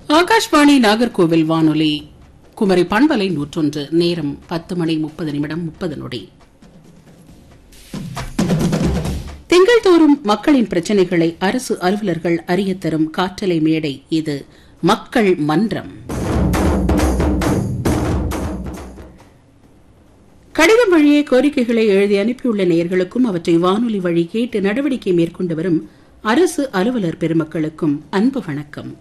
ஆகாஷ்வாணி நாகர்கோவில் வானொலி குமரி பண்பலை நூற்றொன்று நேரம் பத்து மணி முப்பது நிமிடம் முப்பது நொடி திங்கள் தோறும் மக்களின் பிரச்சனைகளை அரசு அலுவலர்கள் அறியத் தரும் காற்றலை மேடை இது மக்கள் மன்றம் கடிதம் வழியே கோரிக்கைகளை எழுதி அனுப்பியுள்ள நேயர்களுக்கும் அவற்றை வானொலி வழி கேட்டு நடவடிக்கை மேற்கொண்டு வரும் அரசு அலுவலர் பெருமக்களுக்கும் அன்பு வணக்கம்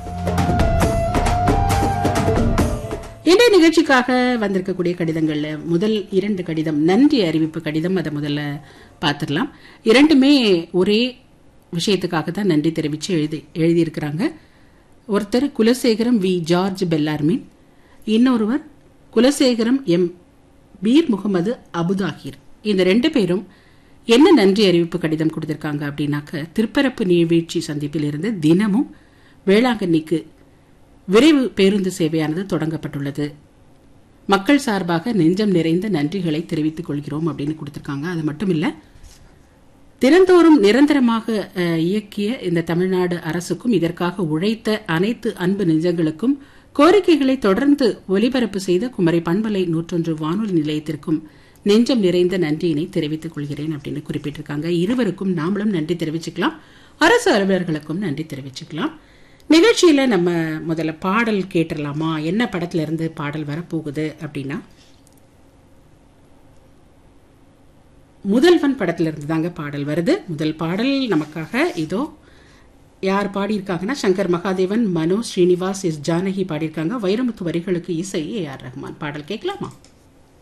இன்றைய நிகழ்ச்சிக்காக வந்திருக்கக்கூடிய கடிதங்கள்ல முதல் இரண்டு கடிதம் நன்றி அறிவிப்பு கடிதம் அதை முதல்ல பார்த்துடலாம் இரண்டுமே ஒரே விஷயத்துக்காக தான் நன்றி தெரிவித்து எழுதி எழுதியிருக்கிறாங்க ஒருத்தர் குலசேகரம் வி ஜார்ஜ் பெல்லார்மின் இன்னொருவர் குலசேகரம் எம் பீர் முகமது அபுதாகிர் இந்த ரெண்டு பேரும் என்ன நன்றி அறிவிப்பு கடிதம் கொடுத்திருக்காங்க அப்படின்னாக்க திருப்பரப்பு நீர்வீழ்ச்சி சந்திப்பில் இருந்து தினமும் வேளாங்கண்ணிக்கு விரைவு பேருந்து சேவையானது தொடங்கப்பட்டுள்ளது மக்கள் சார்பாக நெஞ்சம் நிறைந்த நன்றிகளை தெரிவித்துக் கொள்கிறோம் அப்படின்னு கொடுத்திருக்காங்க அது மட்டும் இல்ல தினந்தோறும் நிரந்தரமாக அஹ், இயக்கிய இந்த தமிழ்நாடு அரசுக்கும் இதற்காக உழைத்த அனைத்து அன்பு நெஞ்சங்களுக்கும் கோரிக்கைகளை தொடர்ந்து ஒலிபரப்பு செய்த குமரி பண்பலை நூற்றொன்று வானொலி நிலையத்திற்கும் நெஞ்சம் நிறைந்த நன்றியினை தெரிவித்துக் கொள்கிறேன் அப்படின்னு குறிப்பிட்டிருக்காங்க இருவருக்கும் நாமளும் நன்றி தெரிவிச்சுக்கலாம் அரசு அலுவலர்களுக்கும் நன்றி தெரிவிச்சுக்கலாம் நிகழ்ச்சியில நம்ம முதல்ல பாடல் கேட்டுடலாமா என்ன படத்துல இருந்து பாடல் வரப்போகுது அப்படின்னா முதல்வன் படத்துல இருந்து தாங்க பாடல் வருது முதல் பாடல் நமக்காக இதோ யார் பாடியிருக்காங்கன்னா சங்கர் மகாதேவன் மனோ ஸ்ரீனிவாஸ் எஸ் ஜானகி பாடியிருக்காங்க வைரமுத்து வரிகளுக்கு இசை ஏ ஆர் ரஹ்மான் பாடல் கேட்கலாமா